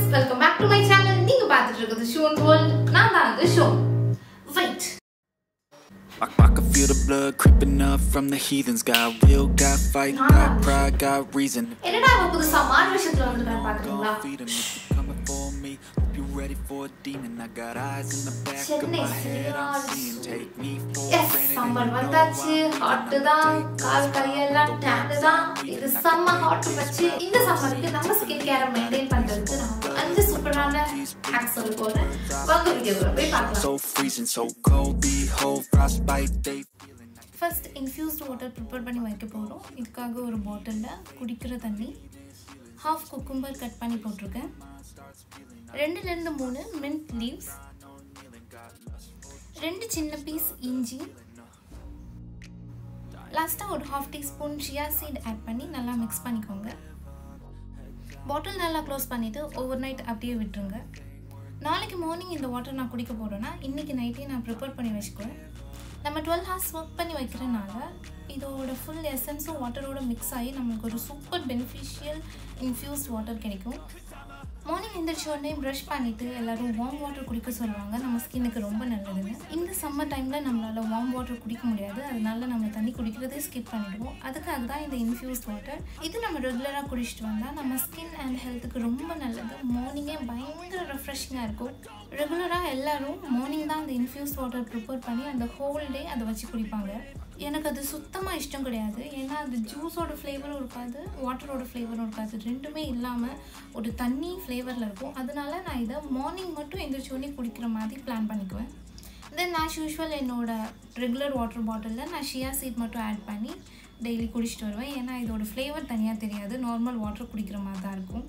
Welcome back to my channel நீங்க பார்த்துட்டு இருக்கிறது ஷோன் வேர்ல்ட் நான் தான் அது show wait I, I can feel the blood creeping up from the heathens. Got will, got fight, got pride, got reason. என்னடா அவன் புதுசா மாறு விஷயத்துல வந்துருக்கான்னு பாக்குறீங்களா Don't feed 'em if you coming for me. Hope you ready for a demon. I got eyes in the back of Chennai my head. I'm cinemas. seeing. Take me for எஸ் granted. Summer and you know வந்தாச்சு I'm hot gonna தான் take கால் கையெல்லாம் tan தான் இது செம்ம hot வச்சு இந்த சம்மருக்கு நம்ம ஸ்கின் கேரை மெயின்டைன் பண்றதுக்கு நான் அஞ்சு சூப்பரான ஹேக்ஸ் சொல்ல போறேன் வாங்க வீடியோக்குள்ள போய் பார்க்கலாம் So freezing, so cold. Behold, frostbite. They feeling like first infused water prepare பண்ணி வைக்க போகிறோம் இதுக்காக ஒரு பாட்டிலில் குடிக்கிற தண்ணி ஹாஃப் குக்கும்பர் கட் பண்ணி போட்டிருக்கேன் ரெண்டுலேருந்து மூணு மின்ட் லீவ்ஸ் ரெண்டு சின்ன பீஸ் இஞ்சி லாஸ்ட்டாக ஒரு half teaspoon chia seed add பண்ணி நல்லா மிக்ஸ் பண்ணிக்கோங்க பாட்டில் நல்லா க்ளோஸ் பண்ணிவிட்டு ஓவர் நைட் அப்படியே விட்டுருங்க நாளைக்கு மார்னிங் இந்த வாட்டர் நான் குடிக்க போகிறேன்னா இன்றைக்கி நைட்டே நான் ப்ரிப்பேர் பண்ணி வச்சுக்குவேன் நம்ம டுவெல் ஹார்ஸ் ஒர்க் பண்ணி வைக்கிறனால இதோட ஃபுல் எசன்ஸும் வாட்டரோட மிக்ஸ் ஆகி நம்மளுக்கு ஒரு சூப்பர் பெனிஃபிஷியல் இன்ஃப்யூஸ்ட் வாட்டர் கிடைக்கும் மார்னிங் எந்திரிச்ச உடனே ப்ரஷ் பண்ணிவிட்டு எல்லோரும் வார்ம் வாட்டர் குடிக்க சொல்லுவாங்க நம்ம ஸ்கின்னுக்கு ரொம்ப நல்லதுன்னு இந்த சம்மர் டைமில் நம்மளால் வார்ம் வாட்டர் குடிக்க முடியாது அதனால நம்ம தண்ணி குடிக்கிறதே ஸ்கிப் பண்ணிடுவோம் அதுக்காக தான் இந்த இன்ஃப்யூஸ்ட் வாட்டர் இது நம்ம ரெகுலராக குடிச்சிட்டு வந்தால் நம்ம ஸ்கின் அண்ட் ஹெல்த்துக்கு ரொம்ப நல்லது மார்னிங்கே பயங்கர ரெஃப்ரெஷிங்காக இருக்கும் ரெகுலராக எல்லாரும் மார்னிங் தான் அந்த இன்ஃப்யூஸ் வாட்டர் ப்ரிப்பேர் பண்ணி அந்த ஹோல் டே அதை வச்சு குடிப்பாங்க எனக்கு அது சுத்தமாக இஷ்டம் கிடையாது ஏன்னா அது ஜூஸோட ஃப்ளேவரும் இருக்காது வாட்டரோட ஃப்ளேவரும் இருக்காது ரெண்டுமே இல்லாமல் ஒரு தண்ணி ஃப்ளேவரில் இருக்கும் அதனால நான் இதை மார்னிங் மட்டும் எந்திரிச்ச உடனே குடிக்கிற மாதிரி பிளான் பண்ணிக்குவேன் தென் ஆஸ் யூஷுவல் என்னோட ரெகுலர் வாட்டர் பாட்டிலில் நான் ஷியா சீட் மட்டும் ஆட் பண்ணி டெய்லி குடிச்சிட்டு வருவேன் ஏன்னா இதோட ஃப்ளேவர் தனியாக தெரியாது நார்மல் வாட்டர் குடிக்கிற மாதிரி தான் இருக்கும்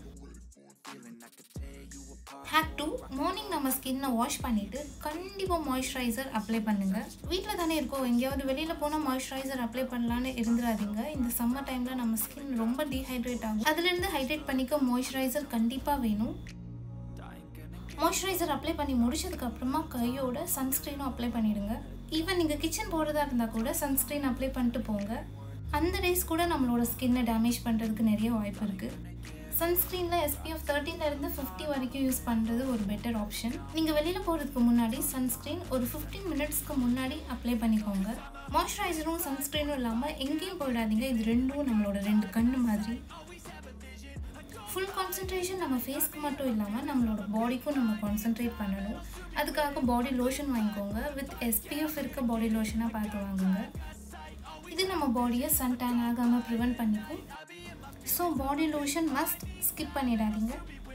ஹேக் டூ மார்னிங் நம்ம ஸ்கின்னை வாஷ் பண்ணிவிட்டு கண்டிப்பாக மாய்ஸ்சரைசர் அப்ளை பண்ணுங்கள் வீட்டில் தானே இருக்கோம் எங்கேயாவது வெளியில் போனால் மாய்ஸ்சரைசர் அப்ளை பண்ணலான்னு இருந்துடாதீங்க இந்த சம்மர் டைமில் நம்ம ஸ்கின் ரொம்ப டீஹைட்ரேட் ஆகும் அதுலேருந்து ஹைட்ரேட் பண்ணிக்க மாய்ஸ்சரைசர் கண்டிப்பாக வேணும் மாய்ஸ்சரைசர் அப்ளை பண்ணி முடிச்சதுக்கு அப்புறமா கையோட சன்ஸ்க்ரீனும் அப்ளை பண்ணிடுங்க ஈவன் நீங்கள் கிச்சன் போகிறதா இருந்தால் கூட சன்ஸ்க்ரீன் அப்ளை பண்ணிட்டு போங்க அந்த டேஸ் கூட நம்மளோட ஸ்கின்னை டேமேஜ் பண்ணுறதுக்கு நிறைய வாய்ப்பு இருக்குது சன்ஸ்க்ரீனில் எஸ்பிஎஃப் தேர்ட்டிலேருந்து ஃபிஃப்டி வரைக்கும் யூஸ் பண்ணுறது ஒரு பெட்டர் ஆப்ஷன் நீங்கள் வெளியில் போகிறதுக்கு முன்னாடி சன்ஸ்க்ரீன் ஒரு ஃபிஃப்டீன் மினிட்ஸ்க்கு முன்னாடி அப்ளை பண்ணிக்கோங்க மாய்ஸ்சரைசரும் சன்ஸ்க்ரீனும் இல்லாமல் எங்கேயும் போயிடாதீங்க இது ரெண்டும் நம்மளோட ரெண்டு கண்ணு மாதிரி ஃபுல் கான்சன்ட்ரேஷன் நம்ம ஃபேஸ்க்கு மட்டும் இல்லாமல் நம்மளோட பாடிக்கும் நம்ம கான்சென்ட்ரேட் பண்ணணும் அதுக்காக பாடி லோஷன் வாங்கிக்கோங்க வித் எஸ்பிஎஃப் இருக்க பாடி லோஷனாக பார்த்து வாங்குங்க இது நம்ம பாடியை சன் டேன் ஆகாமல் ப்ரிவெண்ட் பண்ணிக்கும் so body lotion must skip பண்ணிடாதீங்க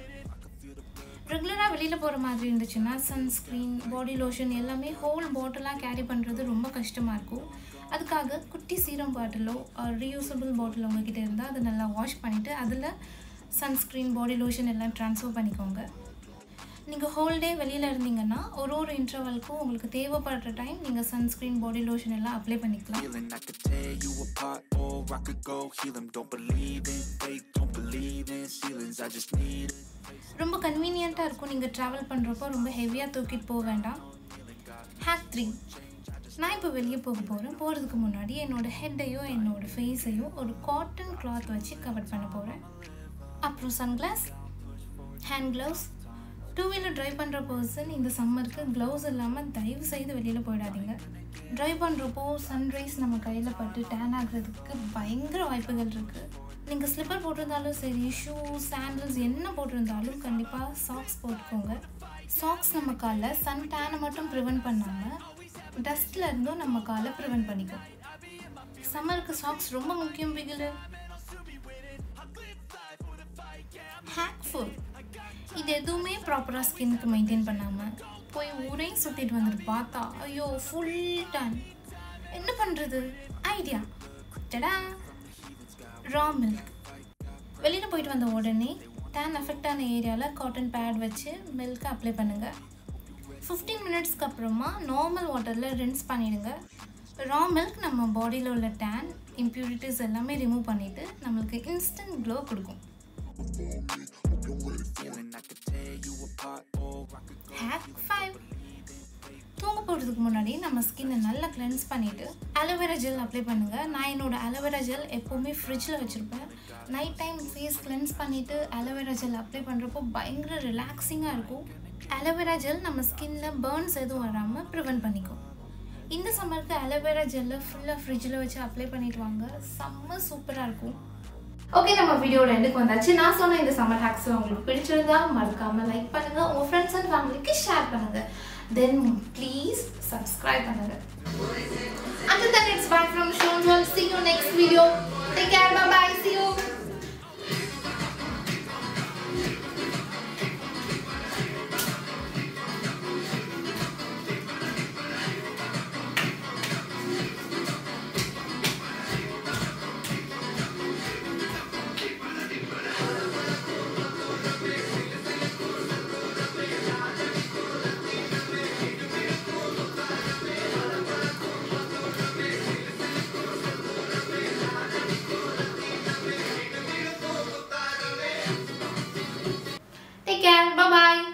ரெகுலராக வெளியில் போகிற மாதிரி இருந்துச்சுன்னா சன்ஸ்க்ரீன் பாடி லோஷன் எல்லாமே ஹோல் பாட்டிலாக கேரி பண்ணுறது ரொம்ப கஷ்டமாக இருக்கும் அதுக்காக குட்டி சீரம் பாட்டிலோ ரீயூசபிள் பாட்டில் உங்ககிட்ட இருந்தால் அதை நல்லா வாஷ் பண்ணிவிட்டு அதில் சன்ஸ்க்ரீன் பாடி லோஷன் எல்லாம் ட்ரான்ஸ்ஃபர் பண்ணிக்கோங்க நீங்கள் ஹோல் டே வெளியில் இருந்தீங்கன்னா ஒரு ஒரு இன்டர்வலுக்கும் உங்களுக்கு தேவைப்படுற டைம் நீங்கள் சன்ஸ்க்ரீன் பாடி லோஷன் எல்லாம் அப்ளை பண்ணிக்கலாம் feeling I could tear you apart or I could go heal 'em. Don't believe in fate, don't believe in ceilings. I just need it. ரொம்ப கன்வீனியண்ட்டாக இருக்கும் நீங்கள் ட்ராவல் பண்ணுறப்போ ரொம்ப ஹெவியாக தூக்கிட்டு போக வேண்டாம் ஹேக் த்ரீ நான் இப்போ வெளியே போக போகிறேன் போகிறதுக்கு முன்னாடி என்னோட ஹெட்டையோ என்னோட ஃபேஸையோ ஒரு காட்டன் கிளாத் வச்சு கவர் பண்ண போகிறேன் அப்புறம் sunglass hand gloves two wheeler drive பண்ணுற பர்சன் இந்த சம்மருக்கு க்ளவுஸ் இல்லாமல் தயவு செய்து வெளியில் போயிடாதீங்க ட்ரைவ் பண்ணுறப்போ சன்ரைஸ் நம்ம கையில் பட்டு டேன் ஆகிறதுக்கு பயங்கர வாய்ப்புகள் இருக்குது நீங்கள் ஸ்லிப்பர் போட்டிருந்தாலும் சரி ஷூ சாண்டல்ஸ் என்ன போட்டிருந்தாலும் கண்டிப்பாக சாக்ஸ் போட்டுக்கோங்க சாக்ஸ் நம்ம காலில் சன் டேனை மட்டும் ப்ரிவெண்ட் பண்ணாமல் டஸ்ட்ல இருந்தும் நம்ம காலை ப்ரிவெண்ட் பண்ணிக்கும் சம்மருக்கு சாக்ஸ் ரொம்ப முக்கியம் பிகிலு ஹேக் ஃபுல் இது எதுவுமே ப்ராப்பராக ஸ்கின்னுக்கு மெயின்டைன் பண்ணாமல் போய் ஊரையும் சுற்றிட்டு வந்துட்டு பார்த்தா ஐயோ ஃபுல் டன் என்ன பண்ணுறது ஐடியா டடா ரா மில்க் வெளியில் போயிட்டு வந்த உடனே டேன் அஃபெக்ட் ஆன ஏரியாவில் காட்டன் பேட் வச்சு மில்க்கை அப்ளை பண்ணுங்கள் ஃபிஃப்டீன் மினிட்ஸ்க்கு அப்புறமா நார்மல் வாட்டரில் ரின்ஸ் பண்ணிடுங்க ரா மில்க் நம்ம பாடியில் உள்ள டேன் இம்ப்யூரிட்டிஸ் எல்லாமே ரிமூவ் பண்ணிவிட்டு நம்மளுக்கு இன்ஸ்டன்ட் க்ளோ கொடுக்கும் Feeling I could tear you apart or I could go. Hack five தூங்க போகிறதுக்கு முன்னாடி நம்ம ஸ்கின்னை நல்லா கிளென்ஸ் பண்ணிவிட்டு அலோவேரா ஜெல் அப்ளை பண்ணுங்கள் நான் என்னோட அலோவேரா ஜெல் எப்போவுமே ஃப்ரிட்ஜில் வச்சுருப்பேன் நைட் டைம் ஃபேஸ் கிளென்ஸ் பண்ணிவிட்டு அலோவேரா ஜெல் அப்ளை பண்ணுறப்போ பயங்கர ரிலாக்ஸிங்காக இருக்கும் அலோவேரா ஜெல் நம்ம ஸ்கின்ல பேர்ன்ஸ் எதுவும் வராமல் ப்ரிவென்ட் பண்ணிக்கும் இந்த சம்மருக்கு அலோவேரா ஜெல்லை ஃபுல்லாக ஃப்ரிட்ஜில் வச்சு அப்ளை பண்ணிட்டு வாங்க செம்ம சூப்பராக இருக்கும் ஓகே நம்ம வீடியோட எண்டுக்கு வந்தாச்சு நான் சொன்ன இந்த சம்மர் ஹேக்ஸ் உங்களுக்கு பிடிச்சிருந்தா மறக்காம லைக் பண்ணுங்க உங்க ஃப்ரெண்ட்ஸ் அண்ட் ஃபேமிலிக்கு ஷேர் பண்ணுங்க தென் ப்ளீஸ் சப்ஸ்கிரைப் பண்ணுங்க Until then, it's bye from Shonwal. See you next video. Take care. Bye bye. See you. Take care. Bye bye.